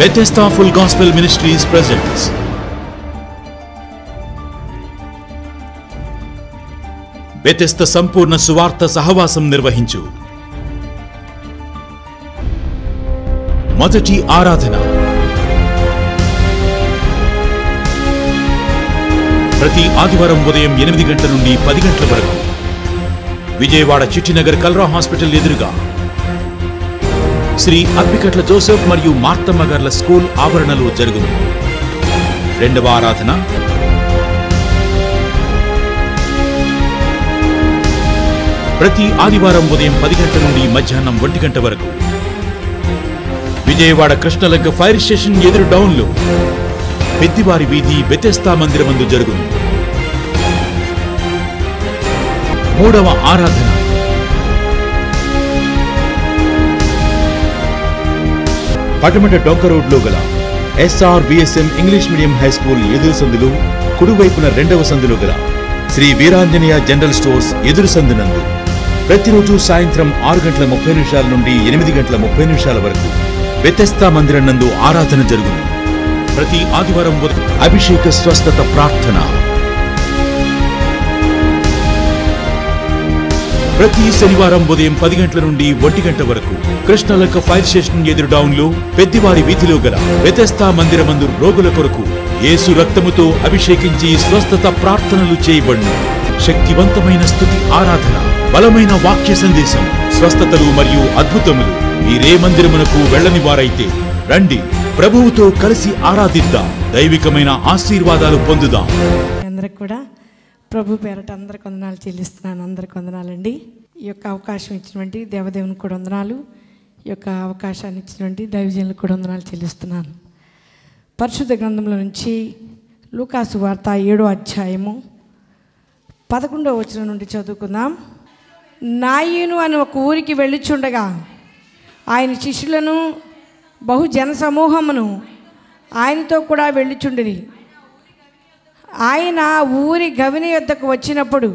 Bethesda Full Gospel Ministries presents Bethesda సంపూర్ణ సువార్త సహవాసం నిర్వహించు మొదటి ఆరాధన ప్రతి ఆదివారం ఉదయం ఎనిమిది గంటల నుండి పది గంటల వరకు విజయవాడ చిట్టినగర్ కల్రా హాస్పిటల్ ఎదురుగా శ్రీ అప్పికట్ల జోసెఫ్ మరియు మార్తమ్మ గార్ల స్కూల్ ఆవరణలో జరుగును రెండవ ఆరాధన ప్రతి ఆదివారం ఉదయం పది గంటల నుండి మధ్యాహ్నం ఒంటి గంట వరకు విజయవాడ కృష్ణలంక ఫైర్ స్టేషన్ ఎదురు డౌన్లో పెద్దివారి వీధి బెతెస్తా మందిరమందు జరుగును మూడవ ఆరాధన పటమట డొంక రోడ్లో గల SR VSM English medium high school ఎదురు సందులు కుడివైపున రెండవ సందులో గల శ్రీ వీరాంజనేయ జనరల్ స్టోర్స్ ఎదురు సందునందు ప్రతిరోజు సాయంత్రం ఆరు గంటల ముప్పై నిమిషాల నుండి ఎనిమిది గంటల ముప్పై నిమిషాల వరకు వ్యతస్థా మందిరం నందు ఆరాధన జరుగును ప్రతి ఆదివారం ఉదయం అభిషేక స్వస్థత ప్రార్థన ప్రతి శనివారం ఉదయం పది గంటల నుండి ఒంటి గంట వరకు కృష్ణలక్క ఫైర్ స్టేషన్ ఎదురు డౌన్లో పెద్దివారి వీధిలో గల వ్యతస్థా మందిరమందు రోగుల కొరకు యేసు రక్తముతో అభిషేకించి స్వస్థత ప్రార్థనలు చేయబడును శక్తివంతమైన స్థుతి ఆరాధన బలమైన వాక్య సందేశం స్వస్థతలు మరియు అద్భుతములు మీరే మందిరమునకు వెళ్ళని వారైతే రండి ప్రభువుతో కలిసి ఆరాధిద్దాం దైవికమైన ఆశీర్వాదాలు పొందుదాం అందరికి కూడా ప్రభు పేరట అందరికి వందనాలు చెల్లిస్తున్నాను అందరికి వందనాలండి ఈ యొక్క అవకాశం ఇచ్చినటువంటి దేవదేవునికి కూడా వందనాలు ఈ యొక్క అవకాశాన్ని ఇచ్చినటువంటి దైవజనులకు కూడా వందనాలు చెల్లిస్తున్నాను పరిశుద్ధ గ్రంథంలో నుంచి లూకాసు వార్త ఏడో అధ్యాయము పదకొండవ వచనం నుండి చదువుకుందాం నాయును అని ఒక ఊరికి వెళ్ళిచుండగా ఆయన శిష్యులను బహు జన సమూహమును ఆయనతో కూడా వెళ్ళిచుండిరి ఆయన ఊరి గవిని యొద్దకు వచ్చినప్పుడు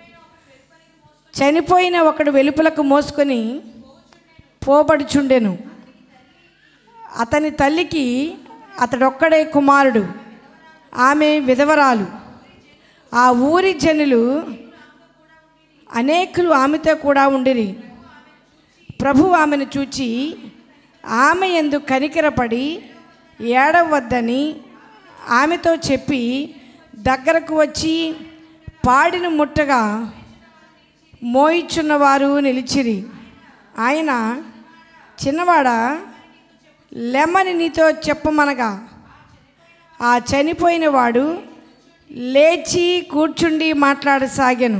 చనిపోయిన ఒకడు వెలుపలకు మోసుకొని పోబడుచుండెను అతని తల్లికి అతడొక్కడే కుమారుడు ఆమె విధవరాలు ఆ ఊరి జనులు అనేకులు ఆమెతో కూడా ఉండిరి ప్రభు ఆమెను చూచి ఆమె ఎందు కనికరపడి ఏడవద్దని ఆమెతో చెప్పి దగ్గరకు వచ్చి పాడిన ముట్టగా మోయిచున్నవారు నిలిచిరి ఆయన చిన్నవాడ లెమ్మని నీతో చెప్పమనగా ఆ చనిపోయిన వాడు లేచి కూర్చుండి మాట్లాడసాగాను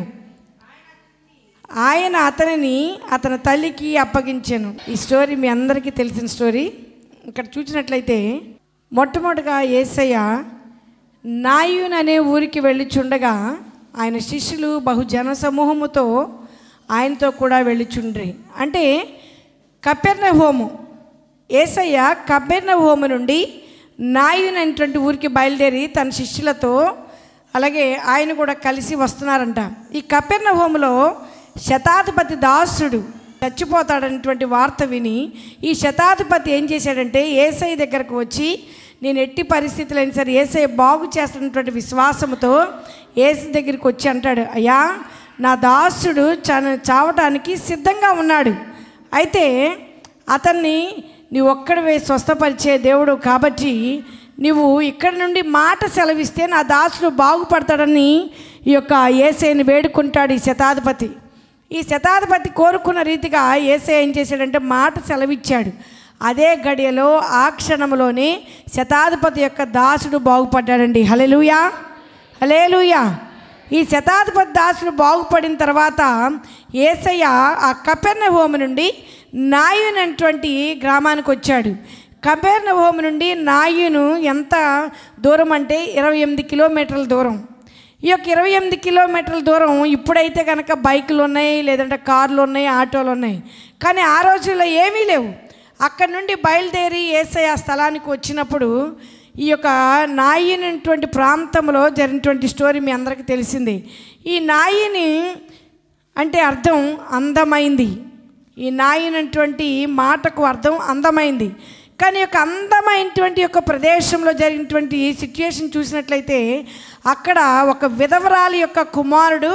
ఆయన అతనిని అతని తల్లికి అప్పగించాను ఈ స్టోరీ మీ అందరికీ తెలిసిన స్టోరీ ఇక్కడ చూసినట్లయితే మొట్టమొదటిగా ఏసయ్య నాయున్ అనే ఊరికి వెళ్ళిచుండగా ఆయన శిష్యులు బహు జన సమూహముతో ఆయనతో కూడా వెళ్ళిచుండ్రి అంటే కపెర్ణ హోము ఏసయ్య కపెర్ణ హోము నుండి నాయున్ అనేటువంటి ఊరికి బయలుదేరి తన శిష్యులతో అలాగే ఆయన కూడా కలిసి వస్తున్నారంట ఈ కపెర్ణ హోములో శతాధిపతి దాసుడు చచ్చిపోతాడనేటువంటి వార్త విని ఈ శతాధిపతి ఏం చేశాడంటే ఏసై దగ్గరకు వచ్చి నేను ఎట్టి పరిస్థితులు అయినా సరే ఏసై బాగు చేస్తున్నటువంటి విశ్వాసంతో ఏసై దగ్గరికి వచ్చి అంటాడు అయ్యా నా దాసుడు చన చావటానికి సిద్ధంగా ఉన్నాడు అయితే అతన్ని నీ ఒక్కడివే స్వస్థపరిచే దేవుడు కాబట్టి నువ్వు ఇక్కడ నుండి మాట సెలవిస్తే నా దాసుడు బాగుపడతాడని ఈ యొక్క ఏసైని వేడుకుంటాడు ఈ శతాధిపతి ఈ శతాధిపతి కోరుకున్న రీతిగా ఏసై ఏం చేశాడంటే మాట సెలవిచ్చాడు అదే గడియలో ఆ క్షణంలోనే శతాధిపతి యొక్క దాసుడు బాగుపడ్డాడండి హలెలుయా హలేలుయా ఈ శతాధిపతి దాసుడు బాగుపడిన తర్వాత ఏసయ్య ఆ కపెర్ణ హోము నుండి నాయున్ అనేటువంటి గ్రామానికి వచ్చాడు కపెర్ణ హోము నుండి నాయును ఎంత దూరం అంటే ఇరవై ఎనిమిది కిలోమీటర్ల దూరం ఈ యొక్క ఇరవై ఎనిమిది కిలోమీటర్ల దూరం ఇప్పుడైతే కనుక బైకులు ఉన్నాయి లేదంటే కార్లు ఉన్నాయి ఆటోలు ఉన్నాయి కానీ ఆ రోజుల్లో ఏమీ లేవు అక్కడ నుండి బయలుదేరి ఏసై ఆ స్థలానికి వచ్చినప్పుడు ఈ యొక్క నాయినటువంటి ప్రాంతంలో జరిగినటువంటి స్టోరీ మీ అందరికీ తెలిసింది ఈ నాయిని అంటే అర్థం అందమైంది ఈ నాయనటువంటి మాటకు అర్థం అందమైంది కానీ యొక్క అందమైనటువంటి యొక్క ప్రదేశంలో జరిగినటువంటి సిచ్యుయేషన్ చూసినట్లయితే అక్కడ ఒక విధవరాలి యొక్క కుమారుడు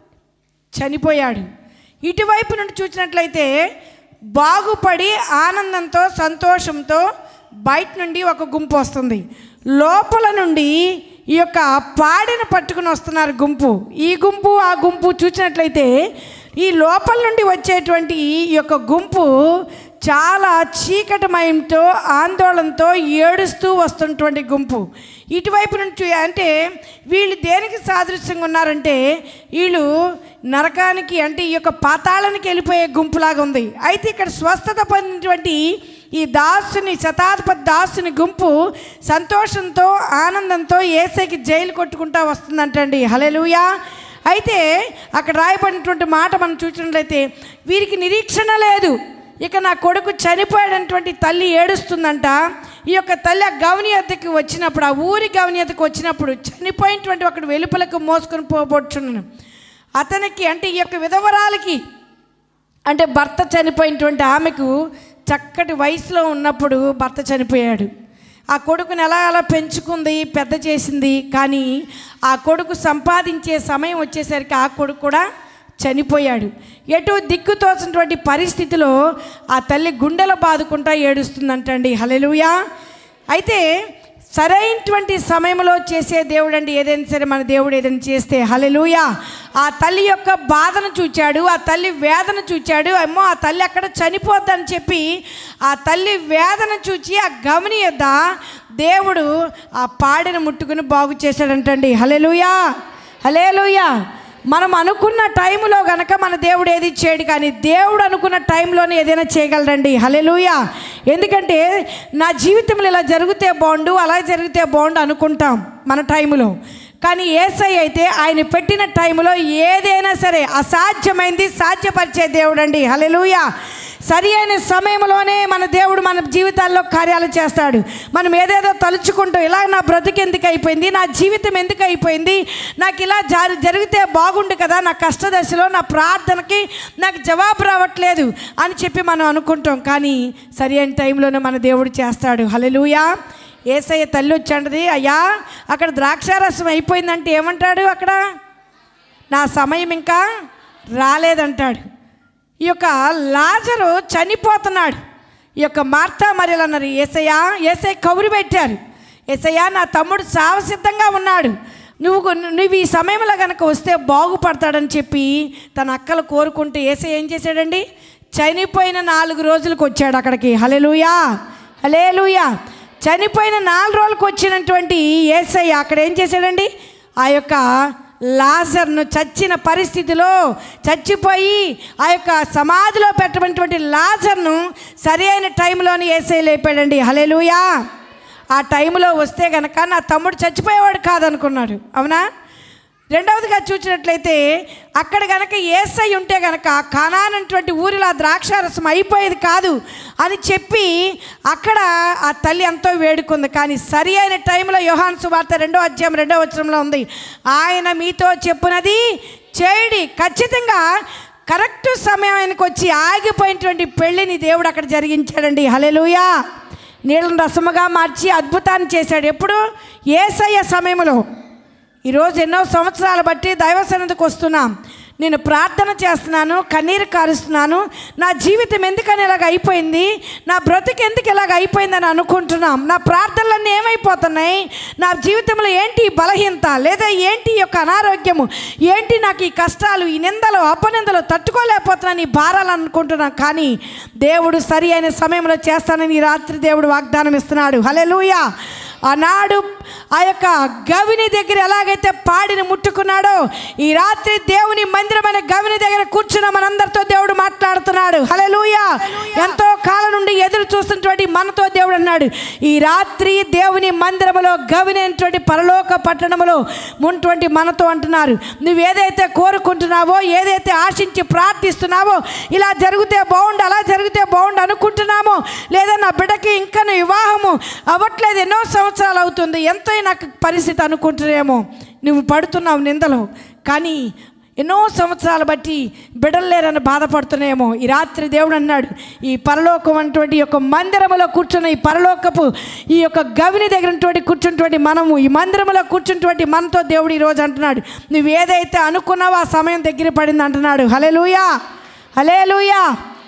చనిపోయాడు ఇటువైపు నుండి చూసినట్లయితే బాగుపడి ఆనందంతో సంతోషంతో బయట నుండి ఒక గుంపు వస్తుంది లోపల నుండి ఈ యొక్క పాడిని పట్టుకుని వస్తున్నారు గుంపు ఈ గుంపు ఆ గుంపు చూసినట్లయితే ఈ లోపల నుండి వచ్చేటువంటి ఈ యొక్క గుంపు చాలా చీకటిమయంతో ఆందోళనతో ఏడుస్తూ వస్తున్నటువంటి గుంపు ఇటువైపు నుంచి అంటే వీళ్ళు దేనికి సాదృశ్యంగా ఉన్నారంటే వీళ్ళు నరకానికి అంటే ఈ యొక్క పాతాళానికి వెళ్ళిపోయే గుంపులాగా ఉంది అయితే ఇక్కడ స్వస్థత పొందినటువంటి ఈ దాసుని శతాధిపతి దాసుని గుంపు సంతోషంతో ఆనందంతో ఏసైకి జైలు కొట్టుకుంటా వస్తుందంటండి హలెలుయా అయితే అక్కడ రాయబడినటువంటి మాట మనం చూసినట్లయితే వీరికి నిరీక్షణ లేదు ఇక నా కొడుకు చనిపోయాడనటువంటి తల్లి ఏడుస్తుందంట ఈ యొక్క తల్లి ఆ గవని వద్దకు వచ్చినప్పుడు ఆ ఊరి గవని వద్దకు వచ్చినప్పుడు చనిపోయినటువంటి ఒకడు వెలుపలకు మోసుకొని పోబోచున్నాను అతనికి అంటే ఈ యొక్క విధవరాలకి అంటే భర్త చనిపోయినటువంటి ఆమెకు చక్కటి వయసులో ఉన్నప్పుడు భర్త చనిపోయాడు ఆ కొడుకుని ఎలా అలా పెంచుకుంది పెద్ద చేసింది కానీ ఆ కొడుకు సంపాదించే సమయం వచ్చేసరికి ఆ కొడుకు కూడా చనిపోయాడు ఎటు దిక్కు తోచినటువంటి పరిస్థితిలో ఆ తల్లి గుండెల బాదుకుంటా ఏడుస్తుందంటండి హలెలుయా అయితే సరైనటువంటి సమయంలో చేసే దేవుడు అండి ఏదైనా సరే మన దేవుడు ఏదైనా చేస్తే హలెలుయా ఆ తల్లి యొక్క బాధను చూచాడు ఆ తల్లి వేదన చూచాడు అమ్మో ఆ తల్లి అక్కడ చనిపోద్దని చెప్పి ఆ తల్లి వేదన చూచి ఆ గమని యొద్ద దేవుడు ఆ పాడిన ముట్టుకుని బాగు చేశాడంటండి హలెలుయా హలేలుయా మనం అనుకున్న టైంలో గనక మన దేవుడు ఏది చేయడు కానీ దేవుడు అనుకున్న టైంలోనే ఏదైనా చేయగలడండి హలెలుయా ఎందుకంటే నా జీవితంలో ఇలా జరిగితే బాగుండు అలా జరిగితే బాగుండు అనుకుంటాం మన టైంలో కానీ ఏసై అయితే ఆయన పెట్టిన టైంలో ఏదైనా సరే అసాధ్యమైంది సాధ్యపరిచే దేవుడు అండి హలెలుయా సరి అయిన సమయంలోనే మన దేవుడు మన జీవితాల్లో కార్యాలు చేస్తాడు మనం ఏదేదో తలుచుకుంటాం ఇలా నా బ్రతుకు ఎందుకు అయిపోయింది నా జీవితం ఎందుకు అయిపోయింది నాకు ఇలా జరి జరిగితే బాగుండు కదా నా కష్టదశలో నా ప్రార్థనకి నాకు జవాబు రావట్లేదు అని చెప్పి మనం అనుకుంటాం కానీ సరి అయిన టైంలోనే మన దేవుడు చేస్తాడు హలెలుయా ఏసయ్య తల్లి వచ్చంటది అయ్యా అక్కడ ద్రాక్షారసం అయిపోయిందంటే ఏమంటాడు అక్కడ నా సమయం ఇంకా రాలేదంటాడు ఈ యొక్క లాజరు చనిపోతున్నాడు ఈ యొక్క మార్తా మరియలు అన్నారు ఏసయ్యా ఏసై కౌరు పెట్టారు ఏసయ్యా నా తమ్ముడు సావసిద్ధంగా ఉన్నాడు నువ్వు నువ్వు ఈ సమయంలో కనుక వస్తే బాగుపడతాడని చెప్పి తన అక్కలు కోరుకుంటే ఏసై ఏం చేశాడండి చనిపోయిన నాలుగు రోజులకు వచ్చాడు అక్కడికి హలెలుయా హలేలుయా చనిపోయిన నాలుగు రోజులకు వచ్చినటువంటి ఏసై అక్కడ ఏం చేశాడండి ఆ యొక్క లాజర్ను చచ్చిన పరిస్థితిలో చచ్చిపోయి ఆ యొక్క సమాధిలో పెట్టబడినటువంటి లాజర్ను సరి అయిన టైంలోని ఏసై లేపాడండి హలేలుయా ఆ టైంలో వస్తే గనక నా తమ్ముడు చచ్చిపోయేవాడు కాదనుకున్నాడు అవునా రెండవదిగా చూసినట్లయితే అక్కడ గనక ఏసై ఉంటే గనక కానానటువంటి ఊరిలో ఆ ద్రాక్షారసం అయిపోయేది కాదు అని చెప్పి అక్కడ ఆ తల్లి ఎంతో వేడుకుంది కానీ సరి అయిన టైంలో యోహాన్ సువార్త రెండో అధ్యాయం రెండో వచనంలో ఉంది ఆయన మీతో చెప్పునది చేయడి ఖచ్చితంగా కరెక్ట్ సమయానికి వచ్చి ఆగిపోయినటువంటి పెళ్ళిని దేవుడు అక్కడ జరిగించాడండి హలెలుయా నీళ్ళను రసముగా మార్చి అద్భుతాన్ని చేశాడు ఎప్పుడు ఏసయ్య సమయంలో ఈరోజు ఎన్నో సంవత్సరాలు బట్టి దైవ సన్నిధికి వస్తున్నాం నేను ప్రార్థన చేస్తున్నాను కన్నీరు కారుస్తున్నాను నా జీవితం ఎందుకని ఇలాగ అయిపోయింది నా బ్రతుకు ఎందుకు ఇలాగ అయిపోయిందని అనుకుంటున్నాం నా ప్రార్థనలన్నీ ఏమైపోతున్నాయి నా జీవితంలో ఏంటి ఈ బలహీనత లేదా ఏంటి ఈ యొక్క అనారోగ్యము ఏంటి నాకు ఈ కష్టాలు ఈ నిందలు అపనిందలు తట్టుకోలేకపోతున్నాను ఈ భారాలు అనుకుంటున్నాను కానీ దేవుడు సరి అయిన సమయంలో చేస్తానని ఈ రాత్రి దేవుడు వాగ్దానం ఇస్తున్నాడు హలెలూయా ఆనాడు ఆ యొక్క గవిని దగ్గర ఎలాగైతే పాడిని ముట్టుకున్నాడో ఈ రాత్రి దేవుని మందిరమైన గవిని దగ్గర కూర్చున్న మనందరితో దేవుడు మాట్లాడుతున్నాడు హలెలూయా ఎంతో కాలం నుండి ఎదురు చూస్తున్నటువంటి మనతో దేవుడు అన్నాడు ఈ రాత్రి దేవుని మందిరములో గవిని అనేటువంటి పరలోక పట్టణములో ఉన్నటువంటి మనతో అంటున్నారు నువ్వు ఏదైతే కోరుకుంటున్నావో ఏదైతే ఆశించి ప్రార్థిస్తున్నావో ఇలా జరిగితే బాగుండు అలా జరిగితే బాగుండు అనుకుంటున్నామో లేదా నా బిడ్డకి ఇంకా వివాహము అవ్వట్లేదు ఎన్నో సంవత్సరాలు అవుతుంది ఎంతో నాకు పరిస్థితి అనుకుంటున్నామో నువ్వు పడుతున్నావు నిందలు కానీ ఎన్నో సంవత్సరాలు బట్టి బిడ్డలు లేరని బాధపడుతున్నాయేమో ఈ రాత్రి దేవుడు అన్నాడు ఈ పరలోకం అటువంటి ఈ యొక్క మందిరములో కూర్చున్న ఈ పరలోకపు ఈ యొక్క గవిని దగ్గర ఉన్నటువంటి కూర్చున్నటువంటి మనము ఈ మందిరములో కూర్చున్నటువంటి మనతో దేవుడు ఈరోజు అంటున్నాడు నువ్వు ఏదైతే అనుకున్నావో ఆ సమయం దగ్గర పడింది అంటున్నాడు హలేలుయా హలేలుయా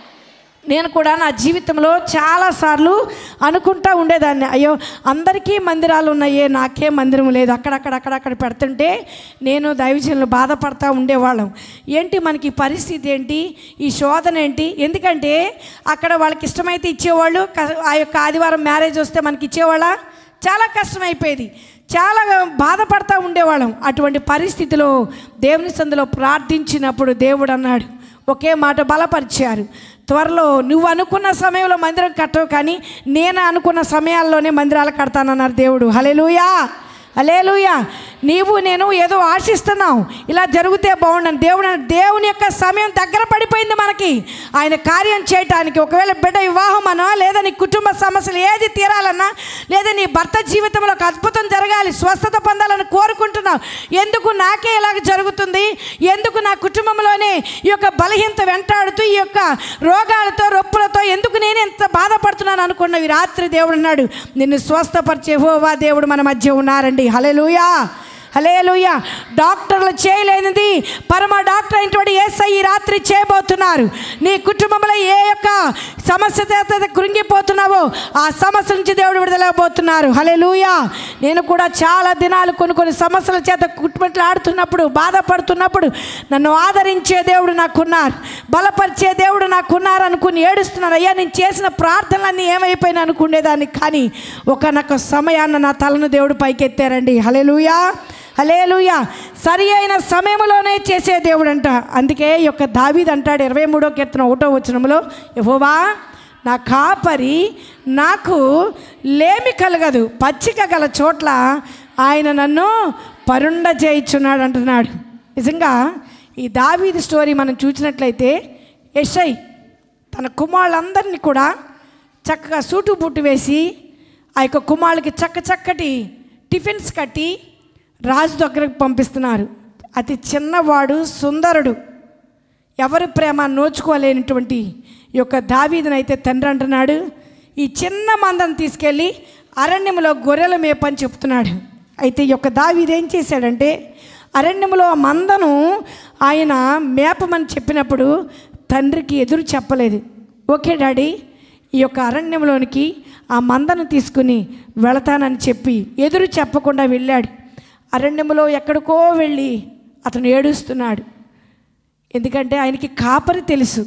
నేను కూడా నా జీవితంలో చాలాసార్లు అనుకుంటా ఉండేదాన్ని అయ్యో అందరికీ మందిరాలు ఉన్నాయే నాకే మందిరం లేదు అక్కడక్కడ అక్కడక్కడ పెడుతుంటే నేను దైవజనులు బాధపడతా ఉండేవాళ్ళం ఏంటి మనకి ఈ పరిస్థితి ఏంటి ఈ శోధన ఏంటి ఎందుకంటే అక్కడ వాళ్ళకి ఇష్టమైతే ఇచ్చేవాళ్ళు క- ఆ యొక్క ఆదివారం మ్యారేజ్ వస్తే మనకి ఇచ్చేవాళ్ళ చాలా కష్టమైపోయేది చాలా బాధపడతా ఉండేవాళ్ళం అటువంటి పరిస్థితిలో దేవుని సందులో ప్రార్థించినప్పుడు దేవుడు అన్నాడు ఒకే మాట బలపరిచారు త్వరలో నువ్వు అనుకున్న సమయంలో మందిరం కట్టవు కానీ నేను అనుకున్న సమయాల్లోనే మందిరాలు కడతానన్నారు దేవుడు హలేలుయా హలేలుయా నీవు నేను ఏదో ఆశిస్తున్నావు ఇలా జరిగితే బాగుండను దేవుడు అన్నాడు, దేవుని యొక్క సమయం దగ్గర పడిపోయింది మనకి ఆయన కార్యం చేయటానికి ఒకవేళ బిడ్డ వివాహం అనా లేదా నీ కుటుంబ సమస్యలు ఏది తీరాలన్నా లేదా నీ భర్త జీవితంలో ఒక అద్భుతం జరగాలి స్వస్థత పొందాలని కోరుకుంటున్నావు ఎందుకు నాకే ఇలాగ జరుగుతుంది ఎందుకు నా కుటుంబంలోనే ఈ యొక్క బలహీనత వెంటాడుతూ ఈ యొక్క రోగాలతో రొప్పులతో ఎందుకు నేను ఎంత బాధపడుతున్నాను అనుకున్నావు ఈ రాత్రి దేవుడు అన్నాడు నిన్ను స్వస్థపరిచే హోవా దేవుడు మన మధ్య ఉన్నారండి హలెలూయా హలేలుయ డాక్టర్లు చేయలేనిది పరమ డాక్టర్ అయినటువంటి ఏసై ఈ రాత్రి చేయబోతున్నారు నీ కుటుంబంలో ఏ యొక్క సమస్య చేత కృంగిపోతున్నావో ఆ సమస్య నుంచి దేవుడు విడుదలబోతున్నారు హలేలుయ నేను కూడా చాలా దినాలు కొన్ని కొన్ని సమస్యల చేత కుటుంబంలో ఆడుతున్నప్పుడు బాధపడుతున్నప్పుడు నన్ను ఆదరించే దేవుడు నాకున్నారు బలపరిచే దేవుడు నాకున్నారు అనుకుని ఏడుస్తున్నాను అయ్యా నేను చేసిన ప్రార్థనలన్నీ ఏమైపోయినా అనుకునేదాన్ని కానీ ఒకనొక సమయాన్న నా తలను దేవుడు పైకెత్తారండి హలేలుయా హలేలుయా సరి అయిన సమయంలోనే చేసే దేవుడు అంట అందుకే ఈ యొక్క దావీద్ అంటాడు ఇరవై మూడో కీర్తన ఒకటో వచనంలో యెహోవా నా కాపరి నాకు లేమి కలగదు పచ్చిక గల చోట్ల ఆయన నన్ను పరుండ చేయించున్నాడు అంటున్నాడు నిజంగా ఈ దావీది స్టోరీ మనం చూసినట్లయితే యషై తన కుమారులందరినీ కూడా చక్కగా సూటు బుట్టు వేసి ఆ యొక్క కుమారులకి చక్క చక్కటి టిఫిన్స్ కట్టి రాజు దగ్గరకు పంపిస్తున్నారు అతి చిన్నవాడు సుందరుడు ఎవరి ప్రేమ నోచుకోలేనటువంటి ఈ యొక్క దావీదునైతే తండ్రి అంటున్నాడు ఈ చిన్న మందను తీసుకెళ్ళి అరణ్యంలో గొర్రెల మేపని చెప్తున్నాడు అయితే ఈ యొక్క దావీదు ఏం చేశాడంటే అరణ్యంలో ఆ మందను ఆయన మేపమని చెప్పినప్పుడు తండ్రికి ఎదురు చెప్పలేదు ఓకే డాడీ ఈ యొక్క అరణ్యంలోనికి ఆ మందను తీసుకుని వెళతానని చెప్పి ఎదురు చెప్పకుండా వెళ్ళాడు అరణ్యంలో ఎక్కడికో వెళ్ళి అతను ఏడుస్తున్నాడు ఎందుకంటే ఆయనకి కాపరి తెలుసు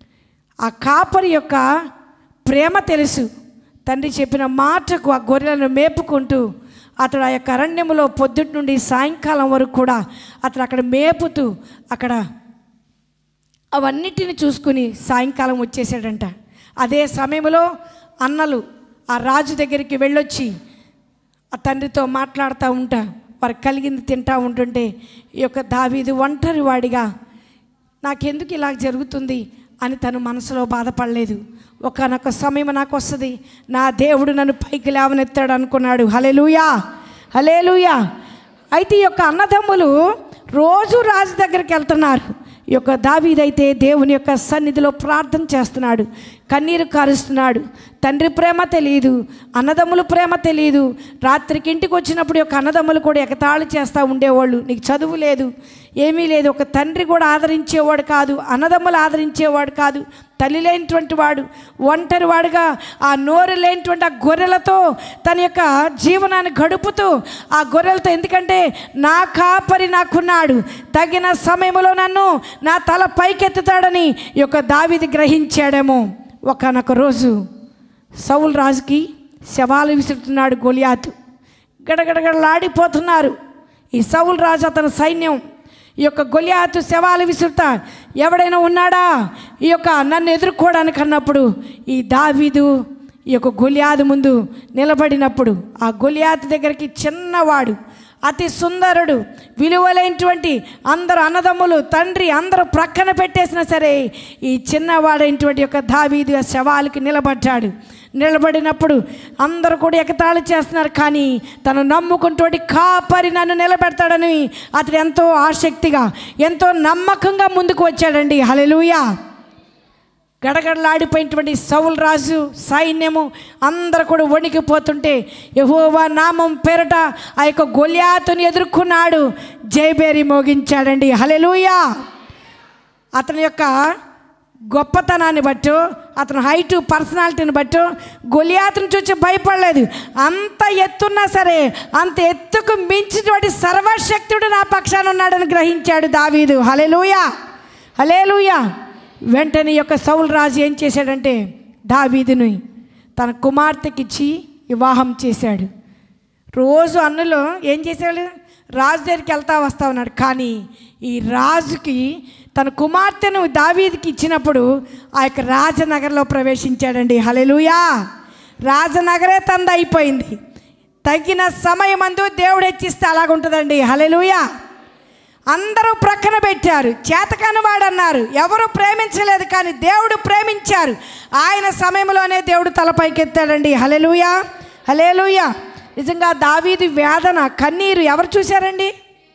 ఆ కాపరి యొక్క ప్రేమ తెలుసు తండ్రి చెప్పిన మాటకు ఆ గొర్రెలను మేపుకుంటూ అతడు ఆ యొక్క అరణ్యములో పొద్దుటి నుండి సాయంకాలం వరకు కూడా అతడు అక్కడ మేపుతూ అక్కడ అవన్నిటిని చూసుకుని సాయంకాలం వచ్చేసాడంట అదే సమయంలో అన్నలు ఆ రాజు దగ్గరికి వెళ్ళొచ్చి ఆ తండ్రితో మాట్లాడుతూ ఉంటా వారు కలిగింది తింటా ఉంటుంటే ఈ యొక్క దావీదు ఒంటరి వాడిగా నాకెందుకు ఇలా జరుగుతుంది అని తను మనసులో బాధపడలేదు ఒకనొక సమయం నాకు వస్తుంది నా దేవుడు నన్ను పైకి లేవనెత్తాడు అనుకున్నాడు హలేలుయా హలేలుయా అయితే ఈ యొక్క అన్నదమ్ములు రోజు రాజు దగ్గరికి వెళ్తున్నారు ఈ యొక్క దావీదైతే దేవుని యొక్క సన్నిధిలో ప్రార్థన చేస్తున్నాడు కన్నీరు కారుస్తున్నాడు తండ్రి ప్రేమ తెలియదు అన్నదమ్ముల ప్రేమ తెలియదు రాత్రికి ఇంటికి వచ్చినప్పుడు ఈ యొక్క అన్నదమ్ములు కూడా ఎగతాళి చేస్తూ ఉండేవాళ్ళు నీకు చదువు లేదు ఏమీ లేదు ఒక తండ్రి కూడా ఆదరించేవాడు కాదు అన్నదమ్ములు ఆదరించేవాడు కాదు తల్లి లేనిటువంటి వాడు ఒంటరి వాడుగా ఆ నోరు లేనిటువంటి ఆ గొర్రెలతో తన యొక్క జీవనాన్ని గడుపుతూ ఆ గొర్రెలతో ఎందుకంటే నా కాపరి నాకున్నాడు తగిన సమయంలో నన్ను నా తల పైకెత్తుతాడని ఈ యొక్క దావిది గ్రహించాడేమో ఒకనొక రోజు సౌల్ రాజుకి శవాలు విసురుతున్నాడు గొలియాతు గడగడగడలాడిపోతున్నారు ఈ సౌల్ రాజు అతని సైన్యం ఈ యొక్క గొలియాతు శవాలు విసురుతా ఎవడైనా ఉన్నాడా ఈ యొక్క నన్ను ఎదుర్కోవడానికి అన్నప్పుడు ఈ దావీదు ఈ యొక్క గొలియాదు ముందు నిలబడినప్పుడు ఆ గొలియాతు దగ్గరికి చిన్నవాడు అతి సుందరుడు విలువలైనటువంటి అందరు అన్నదమ్ములు తండ్రి అందరూ ప్రక్కన పెట్టేసినా సరే ఈ చిన్నవాడైనటువంటి యొక్క దావీదు ఆ శవాలకి నిలబడ్డాడు నిలబడినప్పుడు అందరూ కూడా ఎగతాళి చేస్తున్నారు కానీ తను నమ్ముకుంటోటి కాపరి నన్ను నిలబెడతాడని అతడు ఎంతో ఆసక్తిగా ఎంతో నమ్మకంగా ముందుకు వచ్చాడండి హలెలుయా గడగడలాడిపోయినటువంటి సౌల్ రాజు సైన్యము అందరు కూడా వణికిపోతుంటే యహోవా నామం పేరట ఆ యొక్క గొల్యాతుని ఎదుర్కొన్నాడు జయబేరి మోగించాడండి హలెలుయా అతని యొక్క గొప్పతనాన్ని బట్టు అతని హైటు పర్సనాలిటీని బట్టు గొలియాతుని చూసి భయపడలేదు అంత ఎత్తున్నా సరే అంత ఎత్తుకు మించినటువంటి సర్వశక్తుడు నా పక్షాన ఉన్నాడని గ్రహించాడు దావీదు హలెలుయా హలేలుయా వెంటనే ఈ యొక్క సౌల్ రాజు ఏం చేశాడంటే దావీదుని తన కుమార్తెకిచ్చి వివాహం చేశాడు రోజు అన్నులు ఏం చేసేవాళ్ళు రాజు దగ్గరికి వెళ్తా వస్తా ఉన్నాడు కానీ ఈ రాజుకి తన కుమార్తెను దావీదికి ఇచ్చినప్పుడు ఆ యొక్క రాజనగర్లో ప్రవేశించాడండి హలెలుయా రాజనగరే తంద అయిపోయింది తగిన సమయమందు దేవుడు హెచ్చిస్తే అలాగుంటుందండి హలెలుయా అందరూ ప్రక్కన పెట్టారు చేతకాని వాడు అన్నారు ఎవరు ప్రేమించలేదు కానీ దేవుడు ప్రేమించారు ఆయన సమయంలోనే దేవుడు తలపైకెత్తాడండి హలెలుయా హలేలుయా నిజంగా దావీది వేదన కన్నీరు ఎవరు చూశారండి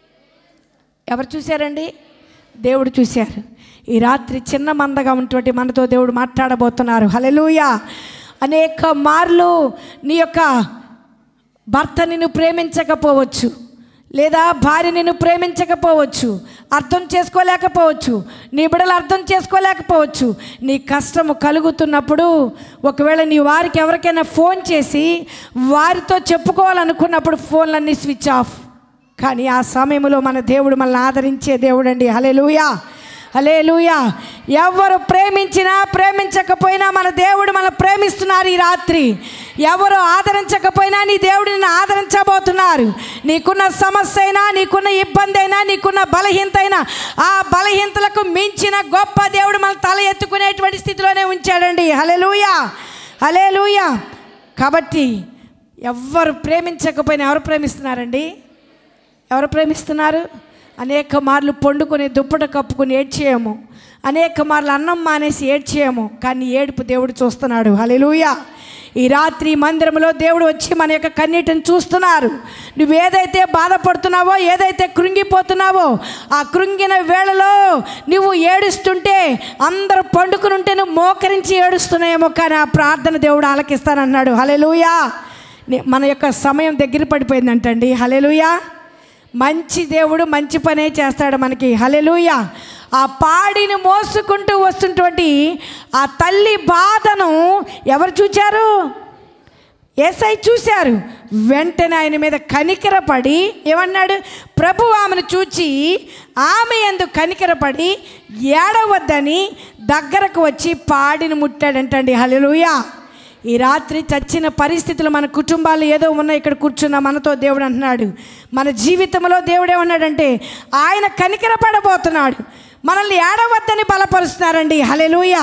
ఎవరు చూశారండి దేవుడు చూశారు ఈ రాత్రి చిన్న మందగా ఉన్నటువంటి మనతో దేవుడు మాట్లాడబోతున్నారు హలెలుయా అనేక మార్లు నీ యొక్క భర్త నిన్ను ప్రేమించకపోవచ్చు లేదా భార్య నిన్ను ప్రేమించకపోవచ్చు అర్థం చేసుకోలేకపోవచ్చు నీ బిడలు అర్థం చేసుకోలేకపోవచ్చు నీ కష్టము కలుగుతున్నప్పుడు ఒకవేళ నీ వారికి ఎవరికైనా ఫోన్ చేసి వారితో చెప్పుకోవాలనుకున్నప్పుడు ఫోన్లన్నీ స్విచ్ ఆఫ్ కానీ ఆ సమయంలో మన దేవుడు మనల్ని ఆదరించే దేవుడు అండి హలేలుయా హలేలుయా ఎవరు ప్రేమించినా ప్రేమించకపోయినా మన దేవుడు మన ప్రేమిస్తున్నారు ఈ రాత్రి ఎవరు ఆదరించకపోయినా నీ దేవుడు నిన్ను ఆదరించబోతున్నారు నీకున్న సమస్య అయినా నీకున్న ఇబ్బంది అయినా నీకున్న బలహీనత అయినా ఆ బలహీనతలకు మించిన గొప్ప దేవుడు మన తల ఎత్తుకునేటువంటి స్థితిలోనే ఉంచాడండి హలేలుయా హలేలుయా కాబట్టి ఎవరు ప్రేమించకపోయినా ఎవరు ప్రేమిస్తున్నారండి ఎవరు ప్రేమిస్తున్నారు అనేక మార్లు పండుకొని దుప్పట కప్పుకొని ఏడ్చేయము అనేక మార్లు అన్నం మానేసి ఏడ్చేయము కానీ ఏడుపు దేవుడు చూస్తున్నాడు హలెలుయా ఈ రాత్రి మందిరంలో దేవుడు వచ్చి మన యొక్క కన్నీటిని చూస్తున్నారు నువ్వు ఏదైతే బాధపడుతున్నావో ఏదైతే కృంగిపోతున్నావో ఆ కృంగిన వేళలో నువ్వు ఏడుస్తుంటే అందరూ పండుకుని ఉంటే నువ్వు మోకరించి ఏడుస్తున్నాయేమో కానీ ఆ ప్రార్థన దేవుడు ఆలకిస్తానన్నాడు హలెలుయా మన యొక్క సమయం దగ్గర పడిపోయిందంటండి హలెలుయా మంచి దేవుడు మంచి పనే చేస్తాడు మనకి హలెలుయ ఆ పాడిని మోసుకుంటూ వస్తున్నటువంటి ఆ తల్లి బాధను ఎవరు చూచారు ఏసై చూశారు వెంటనే ఆయన మీద కనికరపడి ఏమన్నాడు ప్రభు ఆమెను చూచి ఆమె ఎందు కనికరపడి ఏడవద్దని దగ్గరకు వచ్చి పాడిని ముట్టాడంటండి హలెలుయా ఈ రాత్రి చచ్చిన పరిస్థితులు మన కుటుంబాలు ఏదో ఉన్నాయి ఇక్కడ కూర్చున్న మనతో దేవుడు అంటున్నాడు మన జీవితంలో దేవుడు ఏమన్నాడంటే ఆయన కనికరపడబోతున్నాడు మనల్ని ఏడవద్దని బలపరుస్తున్నారండి హలెలుయ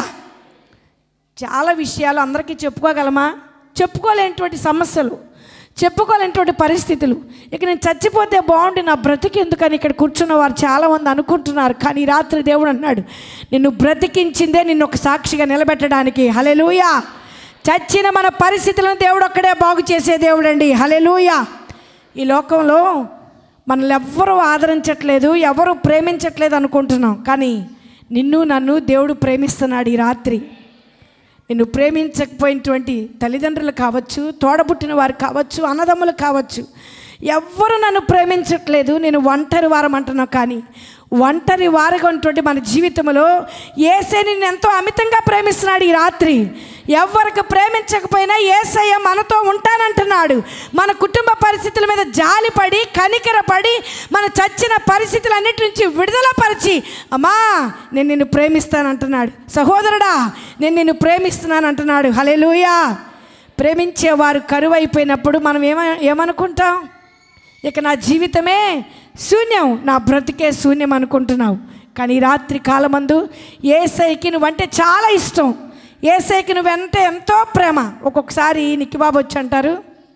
చాలా విషయాలు అందరికీ చెప్పుకోగలమా చెప్పుకోలేనటువంటి సమస్యలు చెప్పుకోలేనటువంటి పరిస్థితులు ఇక నేను చచ్చిపోతే బాగుండి నా బ్రతికి ఎందుకని ఇక్కడ కూర్చున్న వారు చాలామంది అనుకుంటున్నారు కానీ ఈ రాత్రి దేవుడు అన్నాడు నిన్ను బ్రతికించిందే నిన్ను ఒక సాక్షిగా నిలబెట్టడానికి హలెలుయా చచ్చిన మన పరిస్థితులను దేవుడు ఒక్కడే బాగు చేసే దేవుడు అండి హలెలుయా ఈ లోకంలో మనల్ని ఎవ్వరూ ఆదరించట్లేదు ఎవరు ప్రేమించట్లేదు అనుకుంటున్నాం కానీ నిన్ను నన్ను దేవుడు ప్రేమిస్తున్నాడు ఈ రాత్రి నిన్ను ప్రేమించకపోయినటువంటి తల్లిదండ్రులు కావచ్చు తోడబుట్టిన వారు కావచ్చు అన్నదమ్ములు కావచ్చు ఎవ్వరు నన్ను ప్రేమించట్లేదు నేను ఒంటరి వారం అంటున్నాను కానీ ఒంటరి వారుగా ఉన్నటువంటి మన జీవితంలో ఏసే నిన్ను ఎంతో అమితంగా ప్రేమిస్తున్నాడు ఈ రాత్రి ఎవరికి ప్రేమించకపోయినా ఏసయ్య మనతో ఉంటానంటున్నాడు మన కుటుంబ పరిస్థితుల మీద జాలిపడి కనికరపడి మన చచ్చిన పరిస్థితులన్నిటి నుంచి విడుదలపరిచి అమ్మా నేను నిన్ను ప్రేమిస్తానంటున్నాడు సహోదరుడా నేను నిన్ను ప్రేమిస్తున్నాను అంటున్నాడు హలేలుయా ప్రేమించేవారు కరువు అయిపోయినప్పుడు మనం ఏమ ఏమనుకుంటాం ఇక నా జీవితమే శూన్యం నా బ్రతికే శూన్యం అనుకుంటున్నావు కానీ ఈ రాత్రి కాలమందు ఏసైకి నువ్వంటే చాలా ఇష్టం ఏసైకి నువ్వంటే ఎంతో ప్రేమ ఒక్కొక్కసారి నిక్కిబాబు వచ్చి అంటారు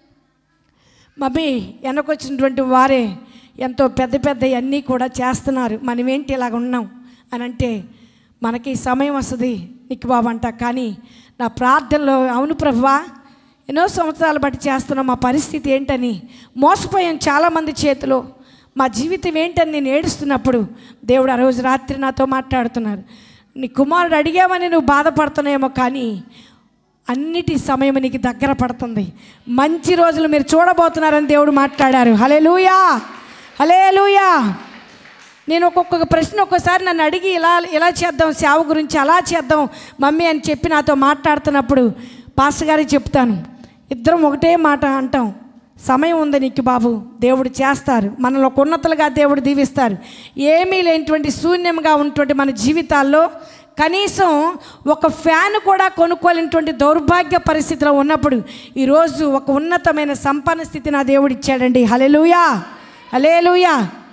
మమ్మీ వెనకొచ్చినటువంటి వారే ఎంతో పెద్ద పెద్ద అన్నీ కూడా చేస్తున్నారు మనమేంటి ఇలాగ ఉన్నాం అని అంటే మనకి సమయం వస్తుంది నీకు బాబు అంట కానీ నా ప్రార్థనలో అవును ప్రభువా ఎన్నో సంవత్సరాలు బట్టి చేస్తున్నాం మా పరిస్థితి ఏంటని మోసపోయాం చాలామంది చేతిలో మా జీవితం ఏంటని నేను ఏడుస్తున్నప్పుడు దేవుడు ఆ రోజు రాత్రి నాతో మాట్లాడుతున్నారు నీ కుమారుడు అడిగామని నువ్వు బాధపడుతున్నాయేమో కానీ అన్నిటి సమయం నీకు దగ్గర పడుతుంది మంచి రోజులు మీరు చూడబోతున్నారని దేవుడు మాట్లాడారు హలే లూయా హలే లూయా నేను ఒక్కొక్క ప్రశ్న ఒక్కోసారి నన్ను అడిగి ఇలా ఇలా చేద్దాం సేవ గురించి అలా చేద్దాం మమ్మీ అని చెప్పి నాతో మాట్లాడుతున్నప్పుడు పాస్టర్ గారికి చెప్తాను ఇద్దరం ఒకటే మాట అంటాం సమయం ఉంది నీకు బాబు దేవుడు చేస్తారు మనలో ఒక ఉన్నతులుగా దేవుడు దీవిస్తారు ఏమీ లేనటువంటి శూన్యంగా ఉన్నటువంటి మన జీవితాల్లో కనీసం ఒక ఫ్యాన్ కూడా కొనుక్కోలేనటువంటి దౌర్భాగ్య పరిస్థితిలో ఉన్నప్పుడు ఈరోజు ఒక ఉన్నతమైన సంపన్న స్థితి నా దేవుడు ఇచ్చాడండి హలెలుయా హలేలుయా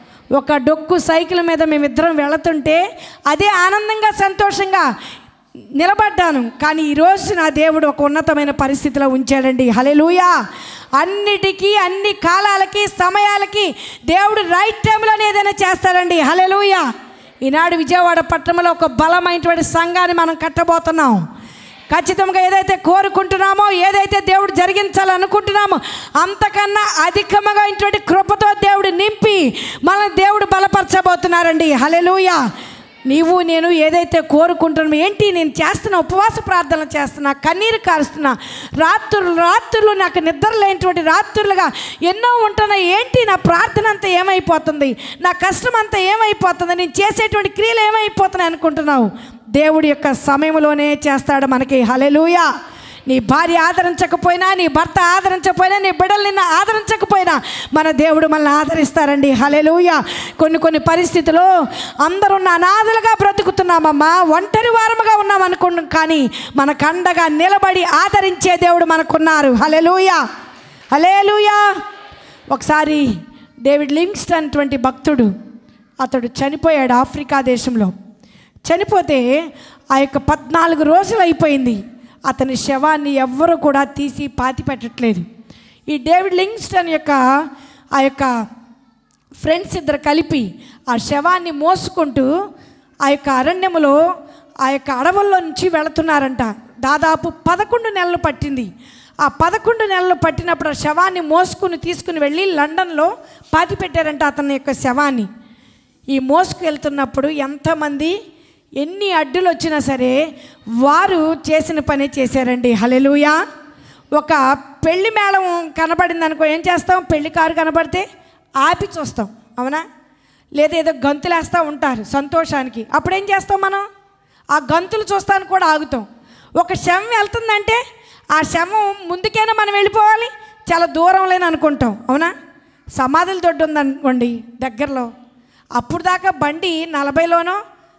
ఒక డొక్కు సైకిల్ మీద మేమిద్దరం వెళుతుంటే అదే ఆనందంగా సంతోషంగా నిలబడ్డాను కానీ ఈరోజు నా దేవుడు ఒక ఉన్నతమైన పరిస్థితిలో ఉంచాడండి హలెలుయా అన్నిటికీ అన్ని కాలాలకి సమయాలకి దేవుడు రైట్ టైంలోనే ఏదైనా చేస్తాడండి హలెలుయా ఈనాడు విజయవాడ పట్టణంలో ఒక బలమైనటువంటి సంఘాన్ని మనం కట్టబోతున్నాం ఖచ్చితంగా ఏదైతే కోరుకుంటున్నామో ఏదైతే దేవుడు జరిగించాలనుకుంటున్నామో అంతకన్నా అధికముగా ఇటువంటి కృపతో దేవుడు నింపి మన దేవుడు బలపరచబోతున్నారండి హలెలుయా నీవు నేను ఏదైతే కోరుకుంటున్నామో ఏంటి నేను చేస్తున్నా ఉపవాస ప్రార్థన చేస్తున్నా కన్నీరు కారుస్తున్నా రాత్రులు రాత్రులు నాకు నిద్ర లేనటువంటి రాత్రులుగా ఎన్నో ఉంటున్నాయి ఏంటి నా ప్రార్థన అంతా ఏమైపోతుంది నా కష్టం అంతా ఏమైపోతుంది నేను చేసేటువంటి క్రియలు ఏమైపోతున్నాయి అనుకుంటున్నావు దేవుడి యొక్క సమయంలోనే చేస్తాడు మనకి హలెలుయా నీ భార్య ఆదరించకపోయినా నీ భర్త ఆదరించకపోయినా నీ బిడ్డలు నిన్ను ఆదరించకపోయినా మన దేవుడు మనల్ని ఆదరిస్తారండి హలెలుయ కొన్ని కొన్ని పరిస్థితుల్లో అందరూ అనాథలుగా బ్రతుకుతున్నామమ్మా ఒంటరి వారముగా ఉన్నాం అనుకున్నాం కానీ మన కండగా నిలబడి ఆదరించే దేవుడు మనకున్నారు హలెలుయ హలేలుయ ఒకసారి డేవిడ్ లింగ్స్టన్ అటువంటి భక్తుడు అతడు చనిపోయాడు ఆఫ్రికా దేశంలో చనిపోతే ఆ యొక్క పద్నాలుగు రోజులు అయిపోయింది అతని శవాన్ని ఎవ్వరూ కూడా తీసి పాతి పెట్టట్లేదు ఈ డేవిడ్ లింగ్స్టన్ యొక్క ఆ యొక్క ఫ్రెండ్స్ ఇద్దరు కలిపి ఆ శవాన్ని మోసుకుంటూ ఆ యొక్క అరణ్యములో ఆ యొక్క అడవుల్లో నుంచి వెళుతున్నారంట దాదాపు పదకొండు నెలలు పట్టింది ఆ పదకొండు నెలలు పట్టినప్పుడు ఆ శవాన్ని మోసుకుని తీసుకుని వెళ్ళి లండన్లో పాతి పెట్టారంట అతని యొక్క శవాన్ని ఈ మోసుకు వెళ్తున్నప్పుడు ఎంతమంది ఎన్ని అడ్డులు వచ్చినా సరే వారు చేసిన పని చేశారండి హలెలుయా ఒక పెళ్లి మేళం కనబడింది అనుకో ఏం చేస్తాం పెళ్లి కారు కనబడితే ఆపి చూస్తాం అవునా లేదా ఏదో గంతులేస్తూ ఉంటారు సంతోషానికి అప్పుడు ఏం చేస్తాం మనం ఆ గంతులు చూస్తానికి కూడా ఆగుతాం ఒక శవం వెళ్తుందంటే ఆ శవం ముందుకైనా మనం వెళ్ళిపోవాలి చాలా దూరంలోనే అనుకుంటాం అవునా సమాధుల దొడ్డు ఉందనుకోండి దగ్గరలో అప్పుడు దాకా బండి నలభైలోనో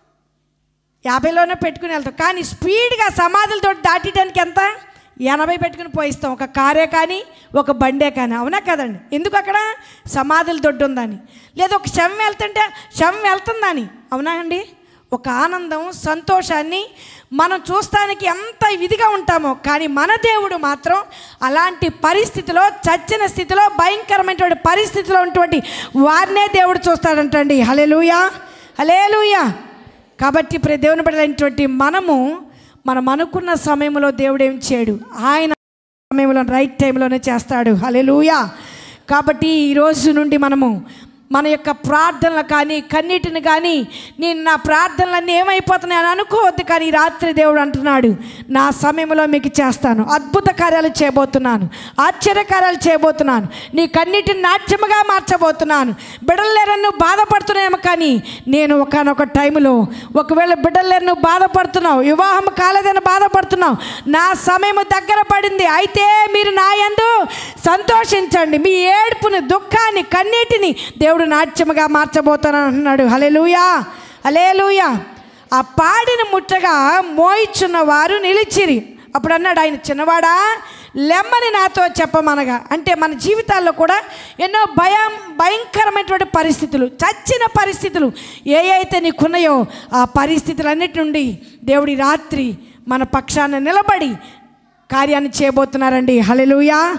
యాభైలోనే పెట్టుకుని వెళ్తాం కానీ స్పీడ్గా సమాధులతో దాటడానికి ఎంత ఎనభై పెట్టుకుని పోయిస్తాం ఒక కారే కానీ ఒక బండే కానీ అవునా కదండి ఎందుకు అక్కడ సమాధుల దొడ్డు ఉందని లేదా ఒక శవం వెళ్తుంటే శవం వెళ్తుందని అవునా అండి ఒక ఆనందం సంతోషాన్ని మనం చూస్తానికి ఎంత విధిగా ఉంటామో కానీ మన దేవుడు మాత్రం అలాంటి పరిస్థితిలో చచ్చిన స్థితిలో భయంకరమైనటువంటి పరిస్థితిలో ఉన్నటువంటి వారినే దేవుడు చూస్తాడంటండి హలేలుయా హలేలుయా కాబట్టి ఇప్పుడు దేవుని బిడ్డలైనటువంటి మనము మనం అనుకున్న సమయంలో దేవుడు ఏం చేయడు ఆయన సమయంలో రైట్ టైంలోనే చేస్తాడు హలెలూయా కాబట్టి ఈ రోజు నుండి మనము మన యొక్క ప్రార్థనలు కానీ కన్నీటిని కానీ నేను నా ప్రార్థనలన్నీ ఏమైపోతున్నాయి అని అనుకోవద్దు కానీ ఈ రాత్రి దేవుడు అంటున్నాడు నా సమయంలో మీకు చేస్తాను అద్భుత కార్యాలు చేయబోతున్నాను ఆశ్చర్య కార్యాలు చేయబోతున్నాను నీ కన్నీటిని నాట్యముగా మార్చబోతున్నాను బిడ్డలు లేరని నువ్వు బాధపడుతున్నాయేమో కానీ నేను ఒకనొక టైంలో ఒకవేళ బిడ్డలు లేరు నువ్వు బాధపడుతున్నావు వివాహం కాలేదని బాధపడుతున్నావు నా సమయం దగ్గర పడింది అయితే మీరు నా యందు సంతోషించండి మీ ఏడుపుని దుఃఖాన్ని కన్నీటిని దేవుడు నాట్యముగా మార్చబోతాను అంటున్నాడు హలెలుయా హలేలుయా ఆ పాడిన ముట్టగా మోయిచున్న వారు నిలిచిరి అప్పుడు అన్నాడు ఆయన చిన్నవాడా లెమ్మని నాతో చెప్పమనగా అంటే మన జీవితాల్లో కూడా ఎన్నో భయం భయంకరమైనటువంటి పరిస్థితులు చచ్చిన పరిస్థితులు ఏ అయితే నీకున్నాయో ఆ పరిస్థితులన్నిటి నుండి దేవుడి రాత్రి మన పక్షాన నిలబడి కార్యాన్ని చేయబోతున్నారండి హలెలుయా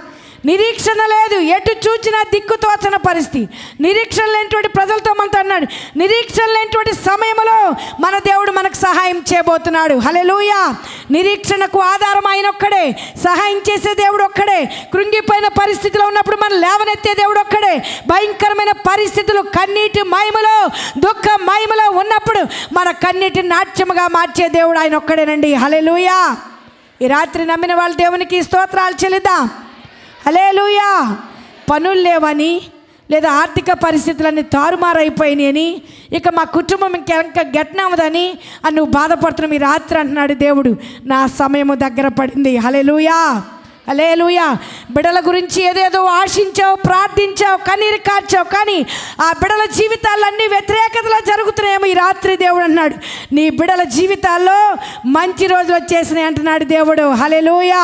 నిరీక్షణ లేదు ఎటు చూచినా దిక్కుతోచన పరిస్థితి నిరీక్షణ లేనిటువంటి ప్రజలతో మనతో అన్నాడు నిరీక్షణ లేనిటువంటి సమయంలో మన దేవుడు మనకు సహాయం చేయబోతున్నాడు హలెలూయా నిరీక్షణకు ఆధారం ఆయన ఒక్కడే సహాయం చేసే దేవుడు ఒక్కడే కృంగిపోయిన పరిస్థితిలో ఉన్నప్పుడు మనం లేవనెత్తే దేవుడు ఒక్కడే భయంకరమైన పరిస్థితులు కన్నీటి మహిమలో దుఃఖ మహిమలో ఉన్నప్పుడు మన కన్నీటి నాట్యముగా మార్చే దేవుడు ఆయన ఒక్కడేనండి హలెలూయా ఈ రాత్రి నమ్మిన వాళ్ళ దేవునికి స్తోత్రాలు చెల్లిద్దాం హలేలుయా పనులు లేవని లేదా ఆర్థిక పరిస్థితులన్నీ తారుమారైపోయినాయని ఇక మా కుటుంబం ఇంకెంక గట్నవదని అని నువ్వు బాధపడుతున్నావు ఈ రాత్రి అంటున్నాడు దేవుడు నా సమయము దగ్గర పడింది హలేలుయా హలేలుయా బిడల గురించి ఏదేదో ఆశించావు ప్రార్థించావు కన్నీరు కార్చావు కానీ ఆ బిడల జీవితాలన్నీ వ్యతిరేకతలో జరుగుతున్నాయేమో ఈ రాత్రి దేవుడు అన్నాడు నీ బిడల జీవితాల్లో మంచి రోజులు వచ్చేసినాయి అంటున్నాడు దేవుడు హలేలుయా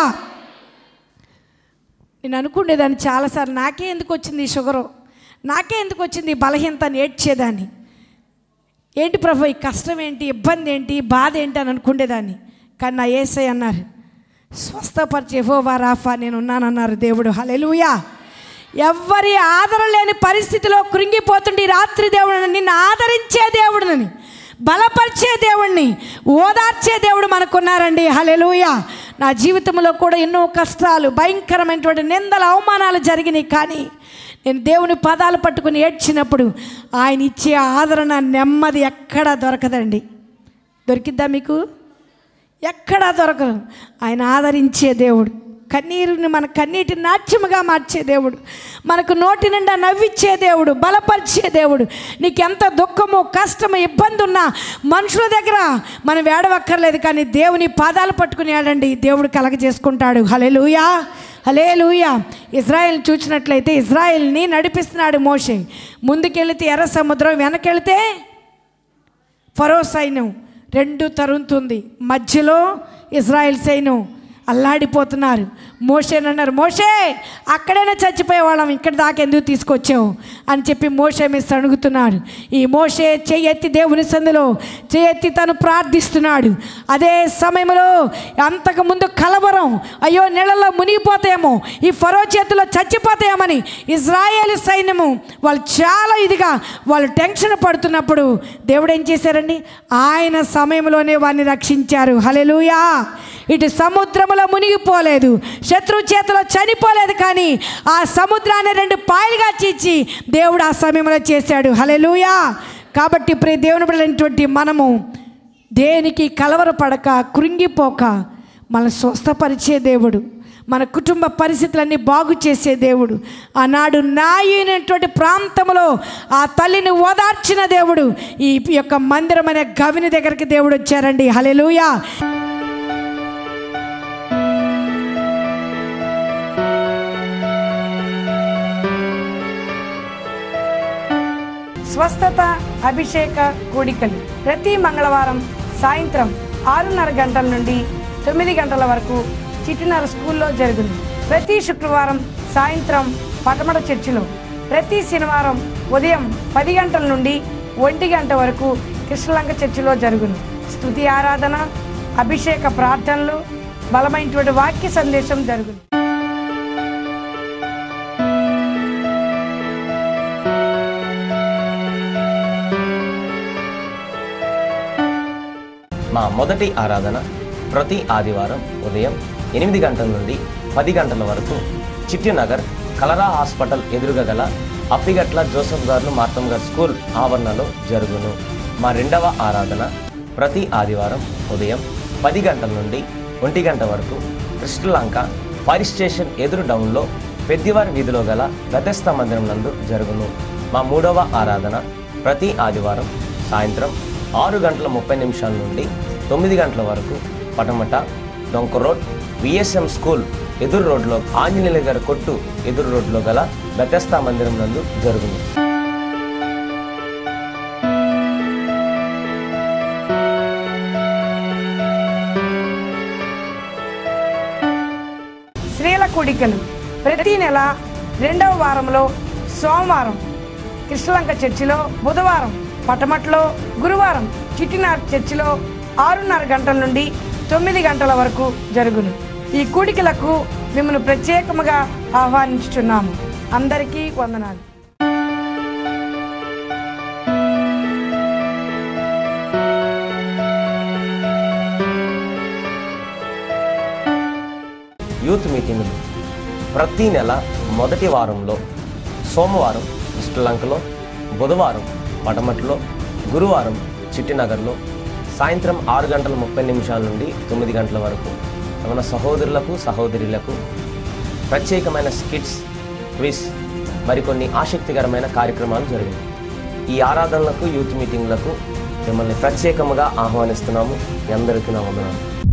నేను అనుకునేదాన్ని చాలాసార్లు నాకే ఎందుకు వచ్చింది ఈ షుగరు నాకే ఎందుకు వచ్చింది ఈ బలహీనత అని ఏడ్చేదాన్ని ఏంటి ప్రభు ఈ కష్టం ఏంటి ఇబ్బంది ఏంటి బాధ ఏంటి అని అనుకునేదాన్ని కానీ నా ఏసై అన్నారు స్వస్థపరిచే యెహోవా రాఫా నేను ఉన్నానన్నారు దేవుడు హలెలుయా ఎవ్వరి ఆదరణ లేని పరిస్థితిలో కృంగిపోతుండే ఈ రాత్రి దేవుడు నిన్ను ఆదరించే దేవుడిని బలపరిచే దేవుణ్ణి ఓదార్చే దేవుడు మనకున్నారండి హలెలుయా నా జీవితంలో కూడా ఎన్నో కష్టాలు భయంకరమైనటువంటి నిందల అవమానాలు జరిగినాయి కానీ నేను దేవుని పదాలు పట్టుకుని ఏడ్చినప్పుడు ఆయన ఇచ్చే ఆదరణ నెమ్మది ఎక్కడా దొరకదండి దొరికిద్దా మీకు ఎక్కడా దొరకదు ఆయన ఆదరించే దేవుడు కన్నీరుని మన కన్నీటి నాట్యముగా మార్చే దేవుడు మనకు నోటి నిండా నవ్విచ్చే దేవుడు బలపరిచే దేవుడు నీకు ఎంత దుఃఖము కష్టము ఇబ్బంది ఉన్నా మనుషుల దగ్గర మనం వేడవక్కర్లేదు కానీ దేవుని పాదాలు పట్టుకుని ఆడండి దేవుడు కలగజేసుకుంటాడు హలెలుయా హలేలుయా ఇజ్రాయెల్ చూసినట్లయితే ఇజ్రాయెల్ని నడిపిస్తున్నాడు మోషే ముందుకెళితే ఎర్ర సముద్రం వెనకెళితే ఫరో సైన్యం రెండు తరుముతుంది మధ్యలో ఇజ్రాయెల్ సైన్యం అల్లాడిపోతున్నారు మోషేనన్నారు మోషే అక్కడైనా చచ్చిపోయేవాళ్ళం ఇక్కడ దాకా ఎందుకు తీసుకొచ్చావు అని చెప్పి మోషే మీద సణుగుతున్నారు ఈ మోషే చెయ్యెత్తి దేవుని సందులో చెయ్యెత్తి తను ప్రార్థిస్తున్నాడు అదే సమయంలో అంతకుముందు కలవరం అయ్యో నీళ్ళలో మునిగిపోతాయేమో ఈ ఫరో చేతిలో చచ్చిపోతాయేమని ఇజ్రాయేల్ సైన్యము వాళ్ళు చాలా ఇదిగా వాళ్ళు టెన్షన్ పడుతున్నప్పుడు దేవుడు ఏం చేశారండి ఆయన సమయంలోనే వారిని రక్షించారు హలెలుయా ఇటు సముద్రములో మునిగిపోలేదు శత్రు చేతిలో చనిపోలేదు కానీ ఆ సముద్రాన్ని రెండు పాయలుగా చీచి దేవుడు ఆ సమయంలో చేశాడు హలెలుయా కాబట్టి ప్రియ దేవుని బిడ్డలైనటువంటి మనము దేనికి కలవరపడక కృంగిపోక మన స్వస్థపరిచే దేవుడు మన కుటుంబ పరిస్థితులన్నీ బాగు చేసే దేవుడు ఆనాడు నాయనటువంటి ప్రాంతంలో ఆ తల్లిని ఓదార్చిన దేవుడు ఈ యొక్క మందిరమైన గవిని దగ్గరికి దేవుడు వచ్చారండి హలెలుయా స్వస్థత అభిషేక కూడికలు ప్రతి మంగళవారం సాయంత్రం ఆరున్నర గంటల నుండి తొమ్మిది గంటల వరకు చిట్టినర స్కూల్లో జరుగును ప్రతి శుక్రవారం సాయంత్రం పటమట చర్చిలో ప్రతి శనివారం ఉదయం పది గంటల నుండి ఒంటి గంట వరకు కృష్ణలంక చర్చిలో జరుగును స్తుతి ఆరాధన అభిషేక ప్రార్థనలు బలమైనటువంటి వాక్య సందేశం జరుగును మా మొదటి ఆరాధన ప్రతి ఆదివారం ఉదయం ఎనిమిది గంటల నుండి పది గంటల వరకు చిట్టినగర్ కలరా హాస్పిటల్ ఎదురుగా గల అప్పిగట్ల జోసఫ్ గారు మార్తమ్ గారు స్కూల్ ఆవరణలో జరుగును మా రెండవ ఆరాధన ప్రతి ఆదివారం ఉదయం పది గంటల నుండి ఒంటి గంట వరకు కృష్ణలంక ఫైర్ స్టేషన్ ఎదురు డౌన్లో పెద్దివారి వీధిలో గల గతస్థ మందిరం నందు జరుగును మా మూడవ ఆరాధన ప్రతి ఆదివారం సాయంత్రం ఆరు గంటల ముప్పై నిమిషాల నుండి తొమ్మిది గంటల వరకు పటమట డొంక రోడ్ విఎస్ఎం స్కూల్ ఎదురు రోడ్లో ఆంజనేయుల గారి కొట్టు ఎదురు రోడ్లో గల బెతస్తా మందిరం నందు జరుగును స్త్రీల కూడికలు ప్రతి నెల రెండవ వారంలో సోమవారం కృష్ణలంక చర్చిలో బుధవారం పటమట్లో గురువారం చిట్టినార్ చర్చిలో ఆరున్నర గంటల నుండి తొమ్మిది గంటల వరకు జరుగును ఈ కూడికలకు మిమ్మల్ని ప్రత్యేకముగా ఆహ్వానించుచున్నాము అందరికీ వందనాలు యూత్ మీటింగులు ప్రతి నెల మొదటి వారంలో సోమవారం శ్రీలంకలో బుధవారం పడమట్లో గురువారం చిట్టినగర్లో సాయంత్రం ఆరు గంటల ముప్పై నిమిషాల నుండి తొమ్మిది గంటల వరకు మన సహోదరులకు సహోదరులకు ప్రత్యేకమైన స్కిట్స్ క్విజ్ మరికొన్ని ఆసక్తికరమైన కార్యక్రమాలు జరిగాయి ఈ ఆరాధనలకు యూత్ మీటింగ్లకు మిమ్మల్ని ప్రత్యేకముగా ఆహ్వానిస్తున్నాము మీ అందరికీ నా వందనాలు